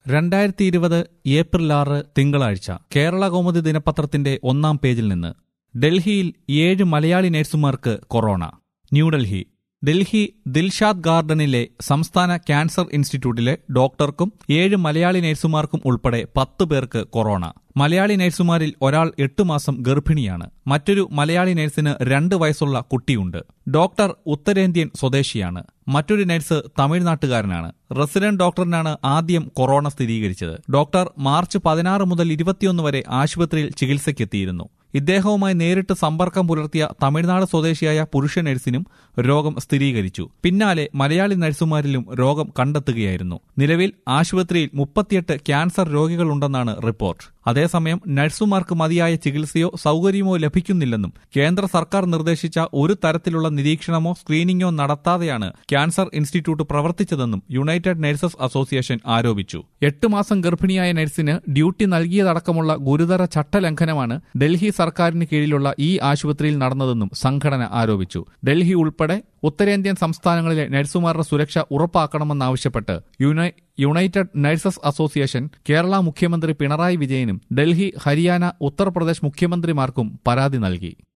രണ്ടായിരത്തി ഇരുപത് ഏപ്രിൽ ആറ് തിങ്കളാഴ്ച കേരള കൗമുദി ദിനപത്രത്തിന്റെ ഒന്നാം പേജിൽ നിന്ന് ഡൽഹിയിൽ ഏഴ് മലയാളി നഴ്സുമാർക്ക് കൊറോണ ന്യൂഡൽഹി ഡൽഹി ദിൽഷാദ് ഗാർഡനിലെ സംസ്ഥാന ക്യാൻസർ ഇൻസ്റ്റിറ്റ്യൂട്ടിലെ ഡോക്ടർക്കും ഏഴ് മലയാളി നഴ്സുമാർക്കും ഉൾപ്പെടെ പത്ത് പേർക്ക് കൊറോണ മലയാളി നഴ്സുമാരിൽ ഒരാൾ എട്ട് മാസം ഗർഭിണിയാണ് മറ്റൊരു മലയാളി നഴ്സിന് രണ്ട് വയസ്സുള്ള കുട്ടിയുണ്ട് ഡോക്ടർ ഉത്തരേന്ത്യൻ സ്വദേശിയാണ് മറ്റൊരു നഴ്സ് തമിഴ്നാട്ടുകാരനാണ് റെസിഡന്റ് ഡോക്ടറിനാണ് ആദ്യം കൊറോണ സ്ഥിരീകരിച്ചത് ഡോക്ടർ മാർച്ച് പതിനാറ് മുതൽ ഇരുപത്തിയൊന്ന് വരെ ആശുപത്രിയിൽ ചികിത്സയ്ക്കെത്തിയിരുന്നു ഇദ്ദേഹവുമായി നേരിട്ട് സമ്പർക്കം പുലർത്തിയ തമിഴ്നാട് സ്വദേശിയായ പുരുഷ നഴ്സിനും രോഗം സ്ഥിരീകരിച്ചു പിന്നാലെ മലയാളി നഴ്സുമാരിലും രോഗം കണ്ടെത്തുകയായിരുന്നു നിലവിൽ ആശുപത്രിയിൽ മുപ്പത്തിയെട്ട് ക്യാൻസർ രോഗികളുണ്ടെന്നാണ് റിപ്പോർട്ട് അതേസമയം നഴ്സുമാർക്ക് മതിയായ ചികിത്സയോ സൗകര്യമോ ലഭിക്കുന്നില്ലെന്നും കേന്ദ്ര സർക്കാർ നിർദ്ദേശിച്ച ഒരു തരത്തിലുള്ള നിരീക്ഷണമോ സ്ക്രീനിങ്ങോ നടത്താതെയാണ് ക്യാൻസർ ഇൻസ്റ്റിറ്റ്യൂട്ട് പ്രവർത്തിച്ചതെന്നും യുണൈറ്റഡ് നഴ്സസ് അസോസിയേഷൻ ആരോപിച്ചു എട്ട് മാസം ഗർഭിണിയായ നഴ്സിന് ഡ്യൂട്ടി നൽകിയതടക്കമുള്ള ഗുരുതര ചട്ടലംഘനമാണ് ഡൽഹി സർക്കാരിന് കീഴിലുള്ള ഈ ആശുപത്രിയിൽ നടന്നതെന്നും സംഘടന ആരോപിച്ചു ഡൽഹി ഉൾപ്പെടെ ഉത്തരേന്ത്യൻ സംസ്ഥാനങ്ങളിലെ നഴ്സുമാരുടെ സുരക്ഷ ഉറപ്പാക്കണമെന്നാവശ്യപ്പെട്ട് യുണൈ യുണൈറ്റഡ് നഴ്സസ് അസോസിയേഷൻ കേരള മുഖ്യമന്ത്രി പിണറായി വിജയനും ഡൽഹി ഹരിയാന ഉത്തർപ്രദേശ് മുഖ്യമന്ത്രിമാർക്കും പരാതി നൽകി